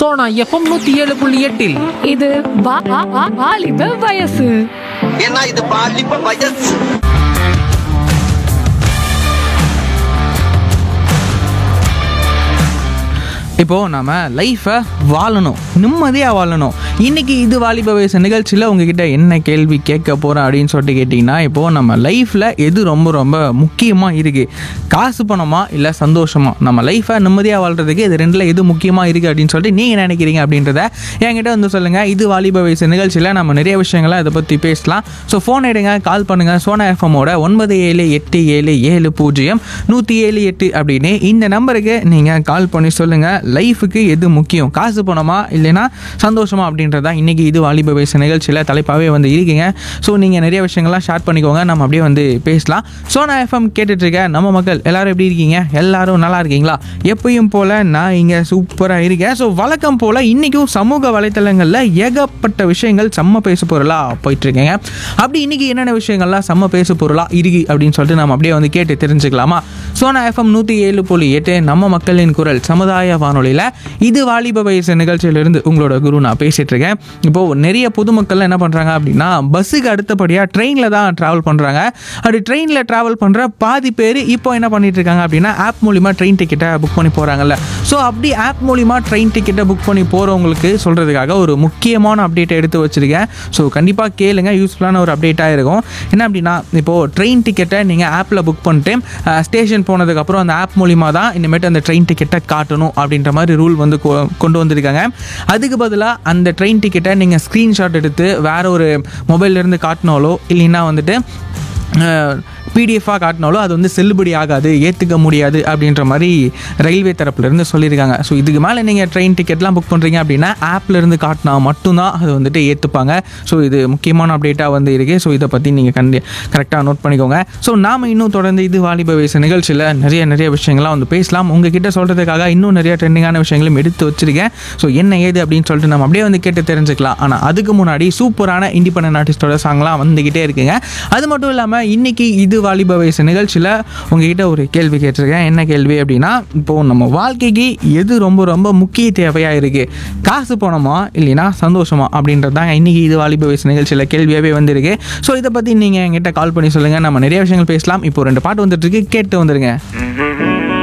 Sona FM நூத்தி ஏழு புள்ளி எட்டில் இது வா- வா- வா- வாலிப வயசு ஏன்னா இது பாலிப்ப வயசு இப்போது நம்ம லைஃப்பை வாழணும் நிம்மதியாக வாழணும் இன்றைக்கி இது வாலிப வயசு நிகழ்ச்சியில் உங்ககிட்ட என்ன கேள்வி கேட்க போகிறேன் அப்படின்னு சொல்லிட்டு கேட்டிங்கன்னா இப்போது நம்ம லைஃப்பில் எது ரொம்ப ரொம்ப முக்கியமாக இருக்குது காசு பணமா இல்லை சந்தோஷமா நம்ம லைஃப்பை நிம்மதியாக வாழ்கிறதுக்கு இது ரெண்டில் எது முக்கியமாக இருக்குது அப்படின்னு சொல்லிட்டு நீங்கள் நினைக்கிறீங்க அப்படின்றத என்கிட்ட வந்து சொல்லுங்கள் இது வாலிப வயசு நிகழ்ச்சியில் நம்ம நிறைய விஷயங்களை இதை பற்றி பேசலாம் ஸோ ஃபோன் எடுங்க கால் பண்ணுங்கள் சோனா எஃப்எம்மோட ஒன்பது ஏழு எட்டு ஏழு ஏழு பூஜ்ஜியம் நூற்றி ஏழு எட்டு அப்படின்னு இந்த நம்பருக்கு நீங்கள் கால் பண்ணி சொல்லுங்கள் லைஃபுக்கு எது முக்கியம் காசு பணமா இல்லைன்னா சந்தோஷமா அப்படின்றதா இன்றைக்கி இது வாலிப வயசு நிகழ்ச்சியில் தலைப்பாகவே வந்து இருக்கீங்க ஸோ நீங்கள் நிறைய விஷயங்கள்லாம் ஷேர் பண்ணிக்கோங்க நம்ம அப்படியே வந்து பேசலாம் சோனா எஃப்எம் கேட்டுட்ருக்க நம்ம மக்கள் எல்லாரும் எப்படி இருக்கீங்க எல்லாரும் நல்லா இருக்கீங்களா எப்பயும் போல் நான் இங்கே சூப்பராக இருக்கேன் ஸோ வழக்கம் போல் இன்றைக்கும் சமூக வலைத்தளங்களில் ஏகப்பட்ட விஷயங்கள் செம்ம பேசு பொருளாக போயிட்டுருக்கேங்க அப்படி இன்றைக்கி என்னென்ன விஷயங்கள்லாம் செம்ம பேசு பொருளாக இருக்கு அப்படின்னு சொல்லிட்டு நம்ம அப்படியே வந்து கேட்டு தெரிஞ்சுக்கலாமா சோனா எஃப்எம் நூற்றி ஏழு புள்ளி எட்டு நம்ம மக்களின் குரல் சமுதாய வானொலியில் இது வாலிப வயசு நிகழ்ச்சியிலிருந்து உங்களோட குரு நான் பேசிகிட்டு இருக்கேன் இப்போது நிறைய பொதுமக்கள்லாம் என்ன பண்ணுறாங்க அப்படின்னா பஸ்ஸுக்கு அடுத்தபடியாக ட்ரெயினில் தான் ட்ராவல் பண்ணுறாங்க அப்படி ட்ரெயினில் ட்ராவல் பண்ணுற பாதி பேர் இப்போ என்ன பண்ணிட்டு இருக்காங்க அப்படின்னா ஆப் மூலிமா ட்ரெயின் டிக்கெட்டை புக் பண்ணி போகிறாங்கல்ல ஸோ அப்படி ஆப் மூலிமா ட்ரெயின் டிக்கெட்டை புக் பண்ணி போகிறவங்களுக்கு சொல்கிறதுக்காக ஒரு முக்கியமான அப்டேட்டை எடுத்து வச்சுருக்கேன் ஸோ கண்டிப்பாக கேளுங்க யூஸ்ஃபுல்லான ஒரு அப்டேட்டாக இருக்கும் என்ன அப்படின்னா இப்போது ட்ரெயின் டிக்கெட்டை நீங்கள் ஆப்பில் புக் பண்ணிட்டு ஸ்டேஷன் போனதுக்கப்புறம் அந்த ஆப் மூலிமா தான் இனிமேட்டு அந்த ட்ரெயின் டிக்கெட்டை காட்டணும் அப்படின்ற மாதிரி ரூல் வந்து கொ- கொண்டு வந்திருக்காங்க அதுக்கு பதிலாக அந்த ட்ரெயின் டிக்கெட்டை நீங்கள் ஸ்க்ரீன்ஷாட் எடுத்து வேற ஒரு மொபைல்லேருந்து காட்டினாலோ இல்லைன்னா வந்துட்டு பிடிஎஃபாக காட்டினாலும் அது வந்து செல்லுபடி ஆகாது ஏற்றுக்க முடியாது அப்படின்ற மாதிரி ரயில்வே தரப்புலேருந்து சொல்லியிருக்காங்க ஸோ இதுக்கு மேலே நீங்கள் ட்ரெயின் டிக்கெட்லாம் புக் பண்ணுறீங்க அப்படின்னா ஆப்லேருந்து காட்டினா மட்டும்தான் அது வந்துட்டு ஏற்றுப்பாங்க ஸோ இது முக்கியமான அப்டேட்டாக வந்து இருக்குது ஸோ இதை பற்றி நீங்கள் கண்டி கரெக்டாக நோட் பண்ணிக்கோங்க ஸோ நாம் இன்னும் தொடர்ந்து இது வாலிப வயசு நிகழ்ச்சியில் நிறைய நிறைய விஷயங்கள்லாம் வந்து பேசலாம் உங்ககிட்ட சொல்கிறதுக்காக இன்னும் நிறைய ட்ரெண்டிங்கான விஷயங்களும் எடுத்து வச்சிருக்கேன் ஸோ என்ன ஏது அப்படின்னு சொல்லிட்டு நம்ம அப்படியே வந்து கேட்டு தெரிஞ்சுக்கலாம் ஆனால் அதுக்கு முன்னாடி சூப்பரான இண்டிபெண்டன்ட் ஆர்டிஸ்டோட சாங்லாம் வந்துக்கிட்டே இருக்குங்க அது மட்டும் இல்லாமல் இன்னைக்கு இது வாலிப வயசு நிகழ்ச்சியில் உங்ககிட்ட ஒரு கேள்வி கேட்டிருக்கேன் என்ன கேள்வி அப்படின்னா இப்போது நம்ம வாழ்க்கைக்கு எது ரொம்ப ரொம்ப முக்கிய தேவையாக இருக்குது காசு பணமா இல்லைன்னா சந்தோஷமா அப்படின்றது தான் இன்னைக்கு இது வாலிப வயசு நிகழ்ச்சியில் கேள்வியாகவே வந்திருக்கு ஸோ இதை பற்றி நீங்கள் என்கிட்ட கால் பண்ணி சொல்லுங்கள் நம்ம நிறைய விஷயங்கள் பேசலாம் இப்போ ரெண்டு பாட்டு வந்துட்டு இருக்கு கேட்டு வந்துருங்க ம்ஹும்.